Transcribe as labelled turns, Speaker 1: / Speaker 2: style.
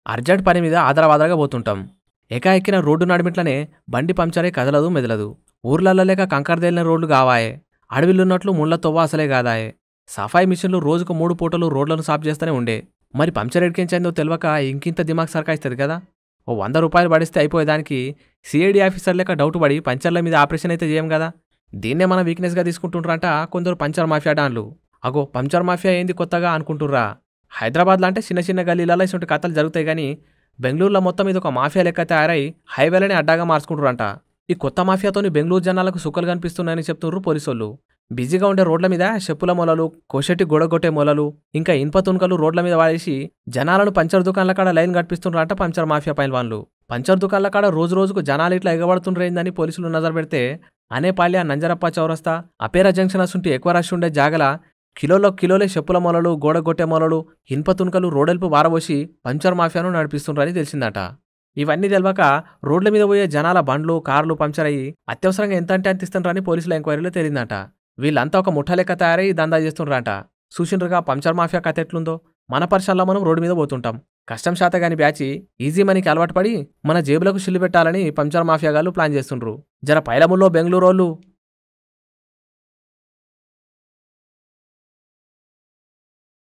Speaker 1: urgent పని మీద ఆదరవాదరగా పోతుంటాం ఎకాఎక్కిన road నడిమిట్లనే బండి పంచరే కదలదు మెదలదు ఊర్లల్లో లేక కంకరదేలిన రోడ్లు కావాయే అడవిలున్నట్లు ముళ్ళ తొవ్వ అసలే కాదాయే సఫాయి మిషన్లు రోజుకు మూడు పూటలు రోడ్లను సాఫ్ చేస్తూనే ఉండే మరి పంచర్ ఎడికించిందో తెలియక ఇంకింత దిమాగ్ సర్కాయిస్తుంది కదా ఓ వంద రూపాయలు పడిస్తే అయిపోయేదానికి సిఐడి ఆఫీసర్ లెక్క డౌట్ పడి పంచర్ల మీద ఆపరేషన్ అయితే చేయం కదా దీన్నే మన వీక్నెస్గా తీసుకుంటుండ్రంట కొందరు పంచర్ మాఫియా డాన్లు అగో పంచర్ మాఫియా ఏంది కొత్తగా అనుకుంటుర్రా హైదరాబాద్లో అంటే చిన్న చిన్న గల్లీలలో ఇటువంటి కథలు జరుగుతాయి కానీ బెంగళూరులో మొత్తం ఇది ఒక మాఫియా లెక్క తయారై హైవేలనే అడ్డాగా మార్చుకుంటారంట ఈ కొత్త మాఫియాతోని బెంగళూరు జనాలకు సుక్కలు కనిపిస్తున్నాయని చెప్తున్నారు పోలీసోళ్ళు బిజీగా ఉండే రోడ్ల మీద చెప్పుల మొలలు కోషెట్టి గొడగొట్టే మొలలు ఇంకా ఇనుప తునకలు రోడ్ల మీద వాడేసి జనాలను పంచర్ దుకాణాల కాడ లైన్ కట్పిస్తుండ్రంట పంచర్ మాఫియా పైల్వాన్లు పంచర్ దుకాణాల కాడ రోజు రోజుకు జనాలు ఇట్లా ఎగబడుతుండ్రేందని పోలీసులు నజర్ పెడితే అనేపాళ్య నంజరప్ప చౌరస్తా అపేరా జంక్షన్ అసుంటి ఎక్కువ రష్ ఉండే జాగల కిలోలో కిలోలే చెప్పుల మొలలు గోడగొట్టే మొలలు ఇనుప తునకలు రోడెల్పు వారబోసి పంచర్ మాఫియాను నడిపిస్తుండ్రని తెలిసిందట ఇవన్నీ తెలియక రోడ్ల మీద పోయే జనాల బండ్లు కార్లు పంచర్ అయ్యి అత్యవసరంగా ఎంత అంటే అంత ఇస్తుండ్రని పోలీసుల ఎంక్వైరీలో తేలిందట వీళ్ళంతా ఒక ముఠ లెక్క తయారై దందా చేస్తుండ్రంట చూసిండ్రుగా పంచర్ మాఫియా కథ ఎట్లుందో మన పరిశ్రమలో మనం రోడ్డు మీద పోతుంటాం కష్టం శాతగాని బ్యాచి ఈజీ మనీకి అలవాటు పడి మన జేబులకు చిల్లు పెట్టాలని పంచర్ మాఫియా గాళ్ళు ప్లాన్ చేస్తుండ్రు జర పైలముల్లో బెంగళూరు వాళ్ళు